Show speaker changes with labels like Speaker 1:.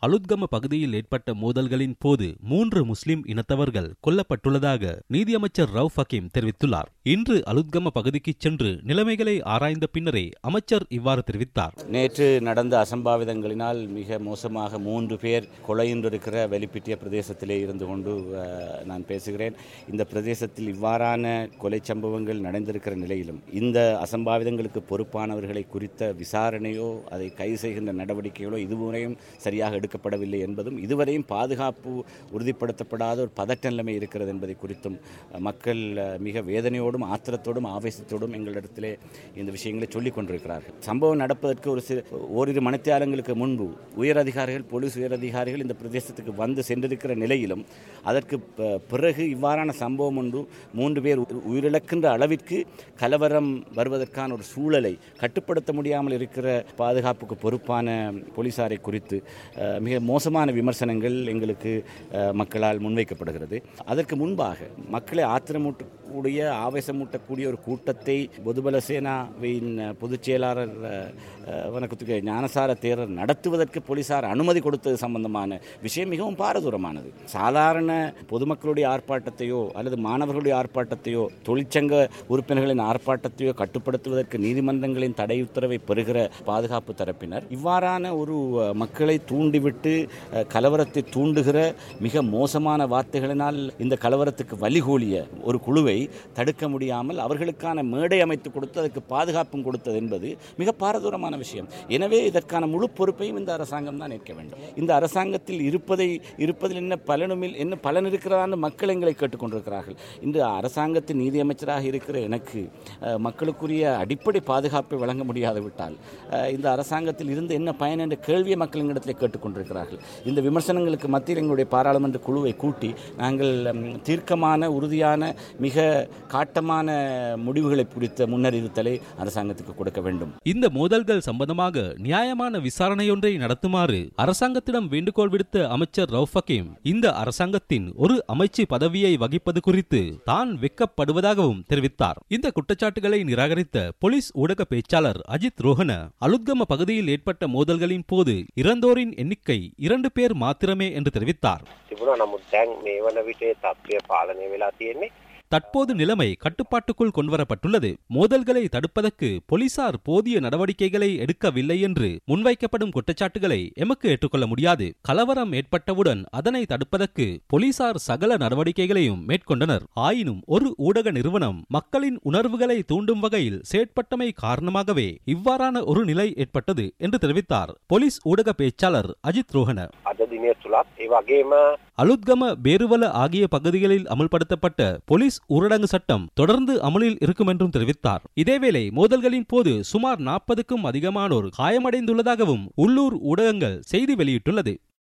Speaker 1: அலுத்கம பகுதியில் ஏற்பட்ட மோதல்களின் போது மூன்று முஸ்லிம் இனத்தவர்கள் கொல்லப்பட்டுள்ளதாக நீதியமைச்சர் ரவுப் ஹக்கீம் தெரிவித்துள்ளார் இன்று அலுத்கம பகுதிக்கு சென்று நிலைமைகளை ஆராய்ந்த பின்னரே அமைச்சர் இவ்வாறு தெரிவித்தார்
Speaker 2: நேற்று நடந்த அசம்பாவிதங்களினால் மிக மோசமாக மூன்று பேர் கொலையுண்டிருக்கிற வெளிப்பிட்டிய பிரதேசத்திலே இருந்து கொண்டு அஹ், நான் பேசுகிறேன் இந்த பிரதேசத்தில் இவ்வாறான கொலை சம்பவங்கள் நடந்திருக்கிற நிலையிலும் இந்த அசம்பாவிதங்களுக்கு பொறுப்பானவர்களை குறித்த விசாரணையோ அதை கைது செய்கின்ற நடவடிக்கைகளோ இதுவரையும் சரியாக எடுக்கப்படவில்லை என்பதும் இதுவரையும் பாதுகாப்பு உறுதிப்படுத்தப்படாத ஒரு பதட்ட நிலைமை இருக்கிறது என்பதை குறித்தும் அஹ், மக்கள் அஹ், மிக வேதனையோடும் ஆத்திரத்தோடும் ஆவேசத்தோடும் எங்களிடத்திலே இந்த விஷயங்களை சொல்லிக் கொண்டிருக்கிறார்கள் சம்பவம் நடப்பதற்கு ஒரு சில ஓரிரு மணித்தியாலங்களுக்கு முன்பு உயர் அதிகாரிகள் போலீஸ் உயர் அதிகாரிகள் இந்த பிரதேசத்துக்கு வந்து சென்றிருக்கிற நிலையிலும் அதற்கு ப- பிறகு இவ்வாறான சம்பவம் ஒன்று மூன்று பேர் உ- உயிரிழக்கின்ற அளவிற்கு கலவரம் வருவதற்கான ஒரு சூழலை கட்டுப்படுத்த முடியாமல் இருக்கிற பாதுகாப்புக்கு பொறுப்பான போலீசாரை குறித்து அஹ், மிக மோசமான விமர்சனங்கள் எங்களுக்கு அஹ், மக்களால் முன்வைக்கப்படுகிறது அதற்கு முன்பாக மக்களை ஆத்திரமூட்டக்கூடிய ஆவேசமூட்டக்கூடிய ஒரு கூட்டத்தை பொதுபல சேனாவின் அஹ், பொதுச் செயலாளர் அஹ், அஹ், வணக்கத்துக்கு ஞானசார தேரர் நடத்துவதற்கு போலீசார் அனுமதி கொடுத்தது சம்பந்தமான விஷயம் மிகவும் பாரதூரமானது சாதாரண பொதுமக்களுடைய ஆர்ப்பாட்டத்தையோ அல்லது மாணவர்களுடைய ஆர்ப்பாட்டத்தையோ தொழிற்சங்க உறுப்பினர்களின் ஆர்ப்பாட்டத்தையோ கட்டுப்படுத்துவதற்கு நீதிமன்றங்களின் தடை உத்தரவை பெறுகிற பாதுகாப்பு தரப்பினர் இவ்வாறான ஒரு அஹ், மக்களை தூண்டிவிட்டு அஹ், கலவரத்தை தூண்டுகிற மிக மோசமான வார்த்தைகளினால் இந்த கலவரத்துக்கு வழிகோலிய ஒரு குழுவை தடுக்க முடியாமல் அவர்களுக்கான மேடை அமைத்து கொடுத்து அதற்கு பாதுகாப்பும் கொடுத்தது என்பது மிக பாரதூரமான விஷயம் எனவே இதற்கான முழு பொறுப்பையும் இந்த அரசாங்கம் தான் ஏற்க வேண்டும் இந்த அரசாங்கத்தில் இருப்பதை இருப்பதில் என்ன பலனுமில் என்ன பலன் இருக்கிறதான்னு மக்கள் எங்களை கேட்டுக்கொண்டிருக்கிறார்கள் இன்று அரசாங்கத்தின் நீதியமைச்சராக இருக்கிற எனக்கு அஹ், மக்களுக்குரிய அடிப்படை பாதுகாப்பை வழங்க முடியாது விட்டால் அஹ், இந்த அரசாங்கத்தில் இருந்து என்ன பயன் என்ற கேள்வியை மக்கள் எங்களிடத்தில் கேட்டுக்கொண்டிருக்கிறார்கள் இந்த விமர்சனங்களுக்கு மத்தியில் எங்களுடைய பாராளுமன்ற குழுவை கூட்டி நாங்கள் ம், தீர்க்கமான உறுதியான மிக காட்டமான முடிவுகளை குறித்த முன்னறிவித்தலை அரசாங்கத்துக்கு கொடுக்க வேண்டும்
Speaker 1: இந்த மோதல்கள் சம்பந்தமாக நியாயமான விசாரணையொன்றை நடத்துமாறு அரசாங்கத்திடம் வேண்டுகோள் விடுத்த அமைச்சர் ரவுப் ஹக்கீம் இந்த அரசாங்கத்தின் ஒரு அமைச்சு பதவியை வகிப்பது குறித்து தான் வெட்கப்படுவதாகவும் தெரிவித்தார் இந்த குற்றச்சாட்டுகளை நிராகரித்த போலீஸ் ஊடக பேச்சாளர் அஜித் ரோஹன அலுத்கம பகுதியில் ஏற்பட்ட மோதல்களின் போது இறந்தோரின் எண்ணிக்கை இரண்டு பேர் மாத்திரமே என்று தெரிவித்தார்
Speaker 3: තිබුණා නමුත් දැන් මේ වන විටේ තත්ත්වය පාලනය වෙලා තියෙන්නේ
Speaker 1: தற்போது நிலைமை கட்டுப்பாட்டுக்குள் கொண்டுவரப்பட்டுள்ளது மோதல்களை தடுப்பதற்கு போலீசார் போதிய நடவடிக்கைகளை எடுக்கவில்லை என்று முன்வைக்கப்படும் குற்றச்சாட்டுகளை எமக்கு ஏற்றுக்கொள்ள முடியாது கலவரம் ஏற்பட்டவுடன் அதனை தடுப்பதற்கு போலீசார் சகல நடவடிக்கைகளையும் மேற்கொண்டனர் ஆயினும் ஒரு ஊடக நிறுவனம் மக்களின் உணர்வுகளை தூண்டும் வகையில் செயற்பட்டமை காரணமாகவே இவ்வாறான ஒரு நிலை ஏற்பட்டது என்று தெரிவித்தார் போலீஸ் ஊடக பேச்சாளர் அஜித் ரோஹன
Speaker 3: අද දිනය තුළත් ඒ වගේම
Speaker 1: அலுத்கம பேருவல ஆகிய பகுதிகளில் அமல்படுத்தப்பட்ட போலீஸ் ஊரடங்கு சட்டம் தொடர்ந்து அமலில் இருக்கும் என்றும் தெரிவித்தார் இதேவேளை மோதல்களின் போது சுமார் நாற்பதுக்கும் அதிகமானோர் காயமடைந்துள்ளதாகவும் உள்ளூர் ஊடகங்கள் செய்தி வெளியிட்டுள்ளது